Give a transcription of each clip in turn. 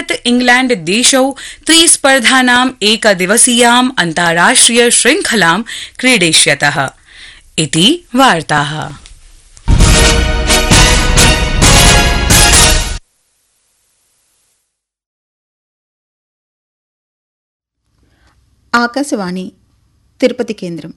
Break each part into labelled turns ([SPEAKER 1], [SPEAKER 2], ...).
[SPEAKER 1] Bharat England देशौ त्रिस्पर्धानाम् एकदिवसीयाम् अन्ताराष्ट्रिय श्रृंखलां क्रीडिष्यतः इति वार्ताः
[SPEAKER 2] ఆకాశవాణి తిరుపతి కేంద్రం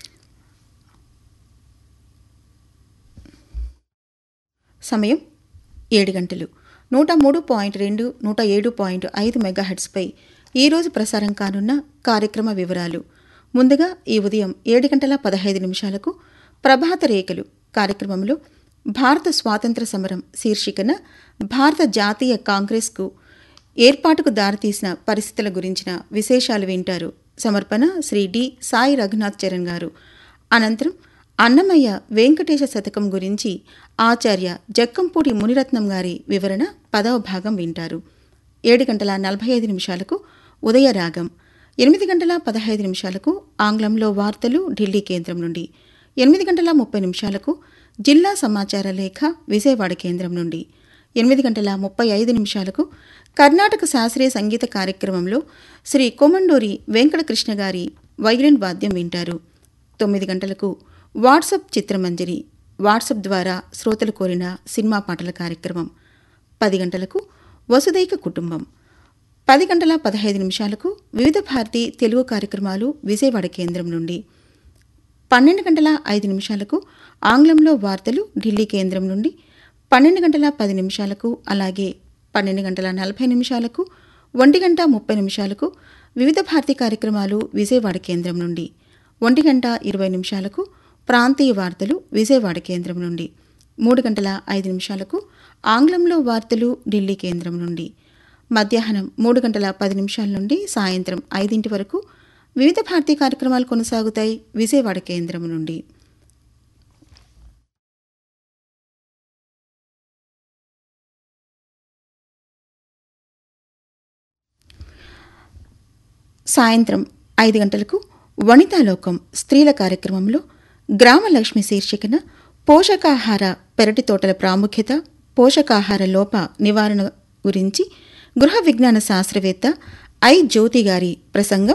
[SPEAKER 2] సమయం ఏడు గంటలు నూట మూడు పాయింట్ రెండు నూట ఏడు పాయింట్ ఐదు మెగాహెడ్స్పై ఈరోజు ప్రసారం కానున్న కార్యక్రమ వివరాలు ముందుగా ఈ ఉదయం ఏడు గంటల పదహైదు నిమిషాలకు ప్రభాత రేఖలు కార్యక్రమంలో భారత స్వాతంత్ర సమరం శీర్షికన భారత జాతీయ కాంగ్రెస్కు ఏర్పాటుకు దారితీసిన పరిస్థితుల గురించిన విశేషాలు వింటారు సమర్పణ శ్రీ డి సాయి రఘునాథ్ చరణ్ గారు అనంతరం అన్నమయ్య వెంకటేశ శతకం గురించి ఆచార్య జక్కంపూడి మునిరత్నం గారి వివరణ పదవ భాగం వింటారు ఏడు గంటల నలభై ఐదు నిమిషాలకు ఉదయరాగం ఎనిమిది గంటల పదహైదు నిమిషాలకు ఆంగ్లంలో వార్తలు ఢిల్లీ కేంద్రం నుండి ఎనిమిది గంటల ముప్పై నిమిషాలకు జిల్లా సమాచార లేఖ విజయవాడ కేంద్రం నుండి ఎనిమిది గంటల ముప్పై ఐదు నిమిషాలకు కర్ణాటక శాస్త్రీయ సంగీత కార్యక్రమంలో శ్రీ కొమండూరి వెంకటకృష్ణ గారి వైలిన్ వాద్యం వింటారు తొమ్మిది గంటలకు వాట్సప్ చిత్రమంజరి వాట్సప్ ద్వారా శ్రోతలు కోరిన సినిమా పాటల కార్యక్రమం పది గంటలకు వసుదైక కుటుంబం పది గంటల పదహైదు నిమిషాలకు వివిధ భారతి తెలుగు కార్యక్రమాలు విజయవాడ కేంద్రం నుండి పన్నెండు గంటల ఐదు నిమిషాలకు ఆంగ్లంలో వార్తలు ఢిల్లీ కేంద్రం నుండి పన్నెండు గంటల పది నిమిషాలకు అలాగే పన్నెండు గంటల నలభై నిమిషాలకు ఒంటి గంట ముప్పై నిమిషాలకు వివిధ భారతి కార్యక్రమాలు విజయవాడ కేంద్రం నుండి ఒంటి గంట ఇరవై నిమిషాలకు ప్రాంతీయ వార్తలు విజయవాడ కేంద్రం నుండి మూడు గంటల ఐదు నిమిషాలకు ఆంగ్లంలో వార్తలు ఢిల్లీ కేంద్రం నుండి మధ్యాహ్నం మూడు గంటల పది నిమిషాల నుండి సాయంత్రం ఐదింటి వరకు వివిధ భారతీ కార్యక్రమాలు కొనసాగుతాయి విజయవాడ కేంద్రం నుండి సాయంత్రం ఐదు గంటలకు వనితాలోకం స్త్రీల కార్యక్రమంలో గ్రామలక్ష్మి శీర్షికన పోషకాహార పెరటి తోటల ప్రాముఖ్యత పోషకాహార లోప నివారణ గురించి గృహ విజ్ఞాన శాస్త్రవేత్త ఐ జ్యోతి గారి ప్రసంగం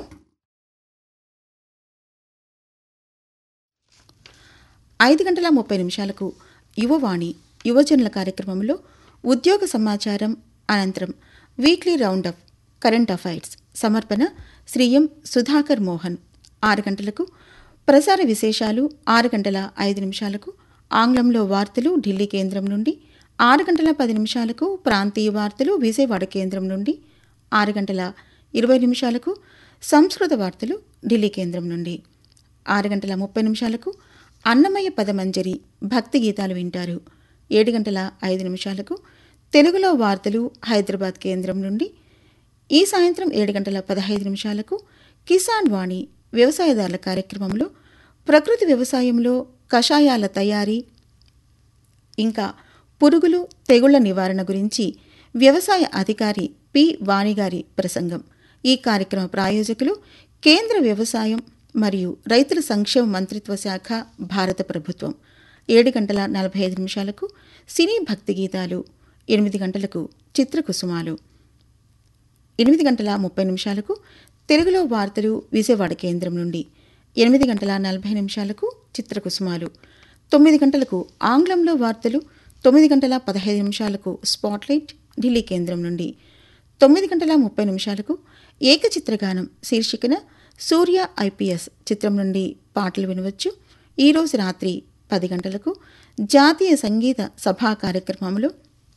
[SPEAKER 2] ఐదు గంటల ముప్పై నిమిషాలకు యువవాణి యువజనుల కార్యక్రమంలో ఉద్యోగ సమాచారం అనంతరం వీక్లీ రౌండప్ కరెంట్ అఫైర్స్ సమర్పణ శ్రీ ఎం సుధాకర్ మోహన్ ఆరు గంటలకు ప్రసార విశేషాలు ఆరు గంటల ఐదు నిమిషాలకు ఆంగ్లంలో వార్తలు ఢిల్లీ కేంద్రం నుండి ఆరు గంటల పది నిమిషాలకు ప్రాంతీయ వార్తలు విజయవాడ కేంద్రం నుండి ఆరు గంటల ఇరవై నిమిషాలకు సంస్కృత వార్తలు ఢిల్లీ కేంద్రం నుండి ఆరు గంటల ముప్పై నిమిషాలకు అన్నమయ్య పదమంజరి భక్తి గీతాలు వింటారు ఏడు గంటల ఐదు నిమిషాలకు తెలుగులో వార్తలు హైదరాబాద్ కేంద్రం నుండి ఈ సాయంత్రం ఏడు గంటల పదహైదు నిమిషాలకు కిసాన్ వాణి వ్యవసాయదారుల కార్యక్రమంలో ప్రకృతి వ్యవసాయంలో కషాయాల తయారీ ఇంకా పురుగులు తెగుళ్ల నివారణ గురించి వ్యవసాయ అధికారి పి వాణిగారి ప్రసంగం ఈ కార్యక్రమ ప్రాయోజకులు కేంద్ర వ్యవసాయం మరియు రైతుల సంక్షేమ మంత్రిత్వ శాఖ భారత ప్రభుత్వం ఏడు గంటల నలభై ఐదు నిమిషాలకు సినీ భక్తి గీతాలు ఎనిమిది గంటలకు చిత్రకుసుమాలు ఎనిమిది గంటల ముప్పై నిమిషాలకు తెలుగులో వార్తలు విజయవాడ కేంద్రం నుండి ఎనిమిది గంటల నలభై నిమిషాలకు చిత్రకుసుమాలు తొమ్మిది గంటలకు ఆంగ్లంలో వార్తలు తొమ్మిది గంటల పదహైదు నిమిషాలకు స్పాట్లైట్ ఢిల్లీ కేంద్రం నుండి తొమ్మిది గంటల ముప్పై నిమిషాలకు ఏకచిత్రగానం శీర్షికన సూర్య ఐపీఎస్ చిత్రం నుండి పాటలు వినవచ్చు ఈరోజు రాత్రి పది గంటలకు జాతీయ సంగీత సభా కార్యక్రమంలో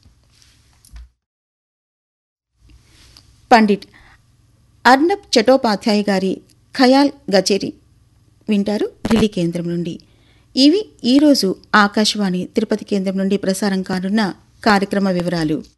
[SPEAKER 2] పండిట్ అర్నబ్ చటోపాధ్యాయ గారి ఖయాల్ గచేరి వింటారు ఢిల్లీ కేంద్రం నుండి ఇవి ఈరోజు ఆకాశవాణి తిరుపతి కేంద్రం నుండి ప్రసారం కానున్న కార్యక్రమ వివరాలు